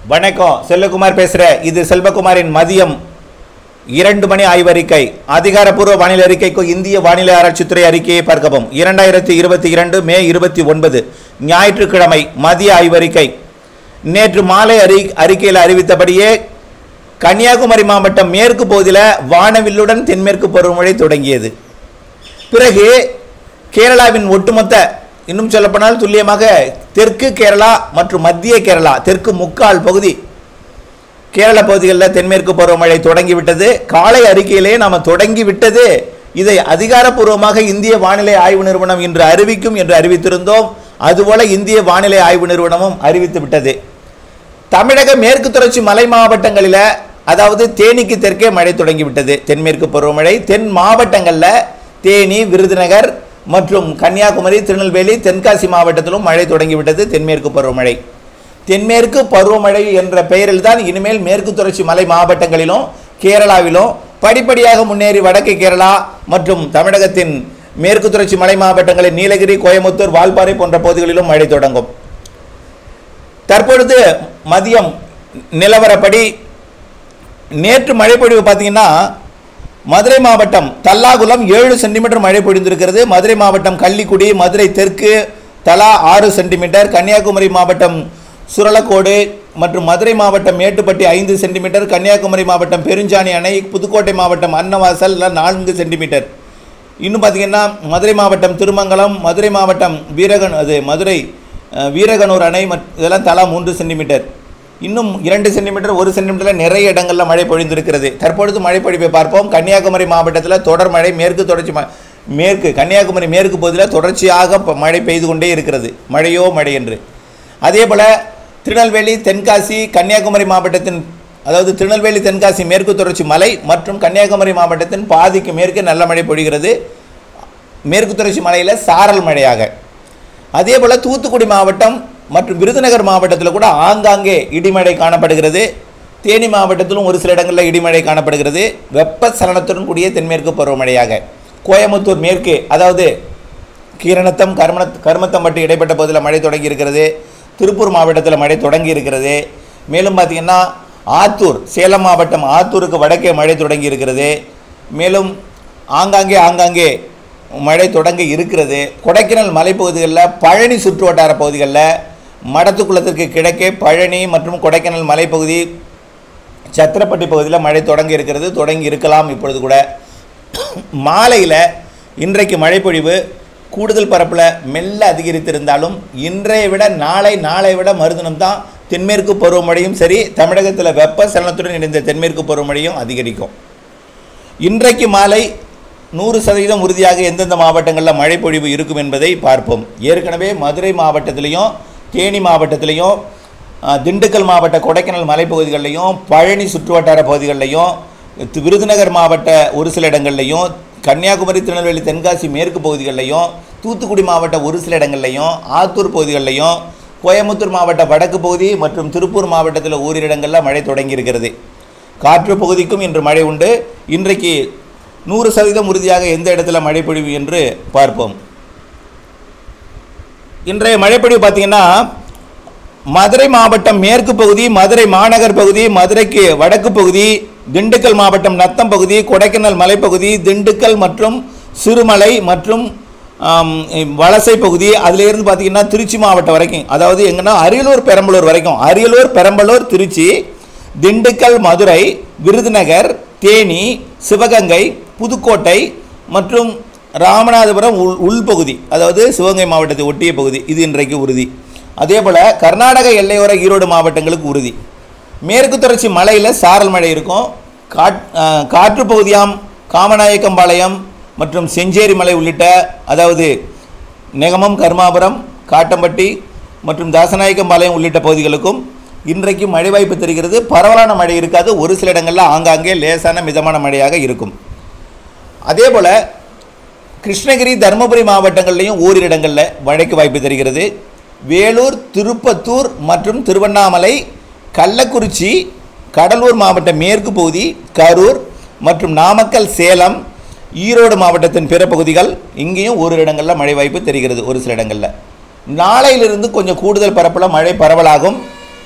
வணக்கம் செல்வகுமார் பேசுகிறேன் இது செல்வகுமாரின் மதியம் இரண்டு மணி ஆய்வறிக்கை அதிகாரப்பூர்வ வானிலை அறிக்கைக்கு இந்திய வானிலை ஆராய்ச்சித்துறை அறிக்கையை பார்க்கவும் இரண்டாயிரத்தி இருபத்தி இரண்டு மே இருபத்தி ஒன்பது ஞாயிற்றுக்கிழமை மதிய ஆய்வறிக்கை நேற்று மாலை அறி அறிக்கையில் அறிவித்தபடியே கன்னியாகுமரி மாவட்டம் மேற்கு பகுதியில் வானவில்லுடன் தென்மேற்கு பருவமழை தொடங்கியது பிறகு கேரளாவின் ஒட்டுமொத்த இன்னும் சொல்லப்போனால் துல்லியமாக தெற்கு கேரளா மற்றும் மத்திய கேரளா தெற்கு முக்கால் பகுதி கேரள பகுதிகளில் தென்மேற்கு பருவமழை தொடங்கிவிட்டது காலை அறிக்கையிலே நாம் தொடங்கிவிட்டது இதை அதிகாரப்பூர்வமாக இந்திய வானிலை ஆய்வு நிறுவனம் இன்று அறிவிக்கும் என்று அறிவித்திருந்தோம் அதுபோல இந்திய வானிலை ஆய்வு நிறுவனமும் அறிவித்து விட்டது தமிழக மேற்கு தொடர்ச்சி மலை மாவட்டங்களில் அதாவது தேனிக்கு தெற்கே மழை தொடங்கிவிட்டது தென்மேற்கு பருவமழை தென் மாவட்டங்களில் தேனி விருதுநகர் மற்றும் கன்னியாகுமரி திருநெல்வேலி தென்காசி மாவட்டத்திலும் மழை தொடங்கிவிட்டது தென்மேற்கு பருவமழை தென்மேற்கு பருவமழை என்ற பெயரில் தான் இனிமேல் மேற்கு தொடர்ச்சி மலை மாவட்டங்களிலும் கேரளாவிலும் படிப்படியாக முன்னேறி வடக்கு கேரளா மற்றும் தமிழகத்தின் மேற்கு தொடர்ச்சி மலை மாவட்டங்களின் நீலகிரி கோயமுத்தூர் வால்பாறை போன்ற பகுதிகளிலும் மழை தொடங்கும் தற்பொழுது மதியம் நிலவரப்படி நேற்று மழை பொழிவு பார்த்தீங்கன்னா மதுரை மாவட்டம் தல்லாகுளம் ஏழு சென்டிமீட்டர் மழை பொழிந்திருக்கிறது மதுரை மாவட்டம் கள்ளிக்குடி மதுரை தெற்கு தலா ஆறு சென்டிமீட்டர் கன்னியாகுமரி மாவட்டம் சுரலக்கோடு மற்றும் மதுரை மாவட்டம் மேட்டுப்பட்டி ஐந்து சென்டிமீட்டர் கன்னியாகுமரி மாவட்டம் பெருஞ்சாணி அணை புதுக்கோட்டை மாவட்டம் அன்னவாசல் நான்கு சென்டிமீட்டர் இன்னும் பார்த்தீங்கன்னா மதுரை மாவட்டம் திருமங்கலம் மதுரை மாவட்டம் வீரகன் அது மதுரை அஹ், வீரகனூர் அணை மற் இதெல்லாம் தலா மூன்று சென்டிமீட்டர் இன்னும் இரண்டு சென்டிமீட்டர் ஒரு சென்டிமீட்டரில் நிறைய இடங்களில் மழை பொழிந்திருக்கிறது தற்பொழுது மழை பொழிவை பார்ப்போம் கன்னியாகுமரி மாவட்டத்தில் தொடர் மழை மேற்கு தொடர்ச்சி ம மேற்கு கன்னியாகுமரி மேற்கு பகுதியில் தொடர்ச்சியாக ப- மழை பெய்து கொண்டே இருக்கிறது மழையோ மழை என்று அதே போல் திருநெல்வேலி தென்காசி கன்னியாகுமரி மாவட்டத்தின் அதாவது திருநெல்வேலி தென்காசி மேற்கு தொடர்ச்சி மலை மற்றும் கன்னியாகுமரி மாவட்டத்தின் பாதிக்கு மேற்கு நல்ல மழை பொழிகிறது மேற்கு தொடர்ச்சி மலையில் சாரல் மழையாக அதே போல் தூத்துக்குடி மாவட்டம் மற்றும் விருதுநகர் மாவட்டத்தில் கூட ஆங்காங்கே இடிமழை காணப்படுகிறது தேனி மாவட்டத்திலும் ஒரு சில இடங்களில் இடிமழை காணப்படுகிறது வெப்ப சலனத்துடன் கூடிய தென்மேற்கு பருவமழையாக கோயமுத்தூர் மேற்கு அதாவது கீரணத்தம் கர்ம கருமத்தம்பட்டு இடைப்பட்ட பகுதியில் மழை தொடங்கி இருக்கிறது திருப்பூர் மாவட்டத்தில் மழை தொடங்கி இருக்கிறது மேலும் பார்த்திங்கன்னா ஆத்தூர் சேலம் மாவட்டம் ஆத்தூருக்கு வடக்கே மழை தொடங்கி இருக்கிறது மேலும் ஆங்காங்கே ஆங்காங்கே மழை தொடங்க இருக்கிறது கொடைக்கானல் மலைப்பகுதிகளில் பழனி சுற்று வட்டார பகுதிகளில் மடத்துக்குளத்திற்கு கிழக்கே பழனி மற்றும் கொடைக்கானல் மலைப்பகுதி சத்திரப்பட்டி பகுதியில் மழை தொடங்கி இருக்கிறது தொடங்கி இருக்கலாம் இப்பொழுது கூட மாலையில் இன்றைக்கு மழைப்பொழிவு கூடுதல் பரப்பில் மெல்ல அதிகரித்திருந்தாலும் இன்றைய விட நாளை நாளை விட மறுதினம் தான் தென்மேற்கு பருவமழையும் சரி தமிழகத்தில் வெப்ப சலனத்துடன் இணைந்த தென்மேற்கு பருவமழையும் அதிகரிக்கும் இன்றைக்கு மாலை நூறு சதவீதம் உறுதியாக எந்தெந்த மாவட்டங்களில் மழைப்பொழிவு இருக்கும் என்பதை பார்ப்போம் ஏற்கனவே மதுரை மாவட்டத்திலையும் தேனி மாவட்டத்திலையும் அஹ், திண்டுக்கல் மாவட்ட கொடைக்கானல் மலைப்பகுதிகளிலையும் பழனி சுற்றுவட்டார பகுதிகளிலையும் தி- விருதுநகர் மாவட்ட ஒரு சில இடங்கள்லையும் கன்னியாகுமரி திருநெல்வேலி தென்காசி மேற்கு பகுதிகளிலையும் தூத்துக்குடி மாவட்ட ஒரு சில இடங்கள்லையும் ஆத்தூர் பகுதிகளிலையும் கோயமுத்தூர் மாவட்ட வடக்கு பகுதி மற்றும் திருப்பூர் மாவட்டத்தில் ஓரிரு இடங்களில் மழை தொடங்கி இருக்கிறது காற்று பகுதிக்கும் இன்று மழை உண்டு இன்றைக்கு நூறு சதவீதம் உறுதியாக எந்த இடத்துல மழை பொழிவு என்று பார்ப்போம் இன்றைய மழைப்பொழிவு பார்த்தீங்கன்னா மதுரை மாவட்டம் மேற்கு பகுதி மதுரை மாநகர் பகுதி மதுரைக்கு வடக்கு பகுதி திண்டுக்கல் மாவட்டம் நத்தம் பகுதி கொடைக்கானல் மலைப்பகுதி திண்டுக்கல் மற்றும் சிறுமலை மற்றும் ஆம், வலசை பகுதி அதிலிருந்து பார்த்தீங்கன்னா திருச்சி மாவட்டம் வரைக்கும் அதாவது எங்கன்னா அரியலூர் பெரம்பலூர் வரைக்கும் அரியலூர் பெரம்பலூர் திருச்சி திண்டுக்கல் மதுரை விருதுநகர் தேனி சிவகங்கை புதுக்கோட்டை மற்றும் ராமநாதபுரம் உள் உள்பகுதி அதாவது சிவகங்கை மாவட்டத்தை ஒட்டிய பகுதி இது இன்றைக்கு உறுதி அதே போல் கர்நாடக எல்லையோர ஈரோடு மாவட்டங்களுக்கு உறுதி மேற்கு தொடர்ச்சி மலையில் சாரல் மழை இருக்கும் காட் அஹ், காற்று பகுதியாம் காமநாயக்கம்பாளையம் மற்றும் செஞ்சேரி மலை உள்ளிட்ட அதாவது நெகமம் கர்மாபுரம் காட்டம்பட்டி மற்றும் தாசநாயக்கம்பாளையம் உள்ளிட்ட பகுதிகளுக்கும் இன்றைக்கு மழை வாய்ப்பு தெரிகிறது பரவலான மழை இருக்காது ஒரு சில இடங்களில் ஆங்காங்கே லேசான மிதமான மழையாக இருக்கும் அதே போல் கிருஷ்ணகிரி தருமபுரி மாவட்டங்கள்லையும் ஓரிரு இடங்களில் மழைக்கு வாய்ப்பு தெரிகிறது வேலூர் திருப்பத்தூர் மற்றும் திருவண்ணாமலை கள்ளக்குறிச்சி கடலூர் மாவட்ட மேற்கு பகுதி கரூர் மற்றும் நாமக்கல் சேலம் ஈரோடு மாவட்டத்தின் பிற பகுதிகள் இங்கேயும் ஓரிரு இடங்களில் மழை வாய்ப்பு தெரிகிறது ஒரு சில இடங்களில் நாளையிலிருந்து கொஞ்சம் கூடுதல் பரப்பில் மழை பரவலாகும்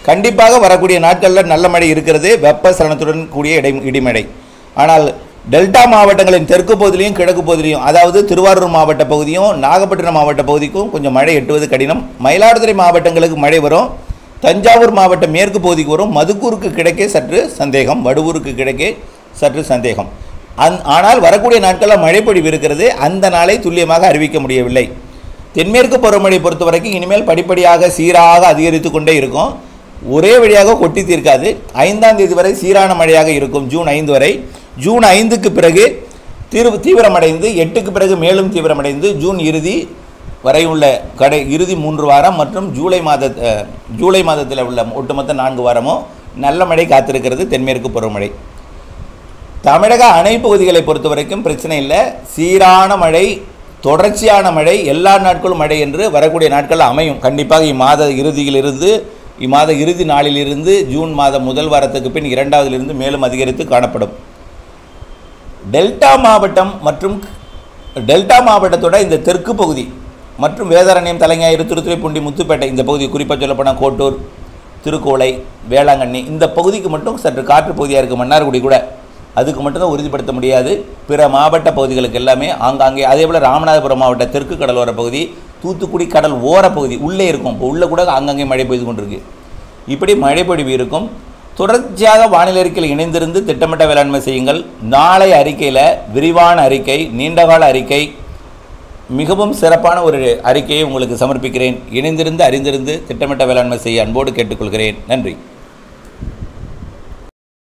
கண்டிப்பாக வரக்கூடிய நாட்களில் நல்ல மழை இருக்கிறது வெப்பசலனத்துடன் கூடிய இடை இடிமழை ஆனால் டெல்டா மாவட்டங்களின் தெற்கு பகுதியிலையும் கிழக்கு பகுதியிலையும் அதாவது திருவாரூர் மாவட்ட பகுதியும் நாகப்பட்டினம் மாவட்ட பகுதிக்கும் கொஞ்சம் மழை எட்டுவது கடினம் மயிலாடுதுறை மாவட்டங்களுக்கு மழை வரும் தஞ்சாவூர் மாவட்ட மேற்கு பகுதிக்கு வரும் மதுக்கூருக்கு கிடைக்கே சற்று சந்தேகம் வடுவூருக்கு கிடைக்கே சற்று சந்தேகம் அந் ஆனால் வரக்கூடிய நாட்களில் மழைப்பொழிவு இருக்கிறது அந்த நாளை துல்லியமாக அறிவிக்க முடியவில்லை தென்மேற்கு பருவமழை பொறுத்த வரைக்கும் இனிமேல் படிப்படியாக சீராக அதிகரித்து கொண்டே இருக்கும் ஒரே வழியாக கொட்டி தீர்க்காது ஐந்தாம் தேதி வரை சீரான மழையாக இருக்கும் ஜூன் ஐந்து வரை ஜூன் ஐந்துக்கு பிறகு தீவிர தீவிரமடைந்து எட்டுக்கு பிறகு மேலும் தீவிரமடைந்து ஜூன் இறுதி வரை உள்ள கடை இறுதி மூன்று வாரம் மற்றும் ஜூலை மாத அஹ், ஜூலை மாதத்தில் உள்ள ஒட்டுமொத்த நான்கு வாரமும் நல்ல மழை காத்திருக்கிறது தென்மேற்கு பருவமழை தமிழக அணை பகுதிகளை பொறுத்த வரைக்கும் பிரச்சனை இல்லை சீரான மழை தொடர்ச்சியான மழை எல்லா நாட்களும் மழை என்று வரக்கூடிய நாட்கள் அமையும் கண்டிப்பாக இம்மாத இறுதியிலிருந்து இம்மாத இறுதி நாளிலிருந்து ஜூன் மாதம் முதல் வாரத்துக்கு பின் இரண்டாவதிலிருந்து மேலும் அதிகரித்து காணப்படும் டெல்டா மாவட்டம் மற்றும் டெல்டா மாவட்டத்தோட இந்த தெற்கு பகுதி மற்றும் வேதாரண்யம் தலைஞாயிறு திருத்துறைப்பூண்டி முத்துப்பேட்டை இந்த பகுதி குறிப்பாக சொல்லப்போனால் கோட்டூர் திருக்கோளை வேளாங்கண்ணி இந்த பகுதிக்கு மட்டும் சற்று காற்று பகுதியாக இருக்குது மன்னார்குடி கூட அதுக்கு மட்டும்தான் உறுதிப்படுத்த முடியாது பிற மாவட்ட பகுதிகளுக்கு எல்லாமே ஆங்காங்கே அதே போல் ராமநாதபுரம் மாவட்ட தெற்கு கடலோர பகுதி தூத்துக்குடி கடல் ஓர பகுதி உள்ளே இருக்கும் இப்போ உள்ளே கூட ஆங்காங்கே மழை பெய்து கொண்டிருக்கு இப்படி மழைப்பொழிவு இருக்கும் தொடர்ச்சியாக வானிலை அறிக்கையில் இணைந்திருந்து திட்டமிட்ட வேளாண்மை செய்யுங்கள் நாளை அறிக்கையில் விரிவான அறிக்கை நீண்டகால அறிக்கை மிகவும் சிறப்பான ஒரு அறிக்கையை உங்களுக்கு சமர்ப்பிக்கிறேன் இணைந்திருந்து அறிந்திருந்து திட்டமிட்ட வேளாண்மை செய்ய அன்போடு கேட்டுக்கொள்கிறேன் நன்றி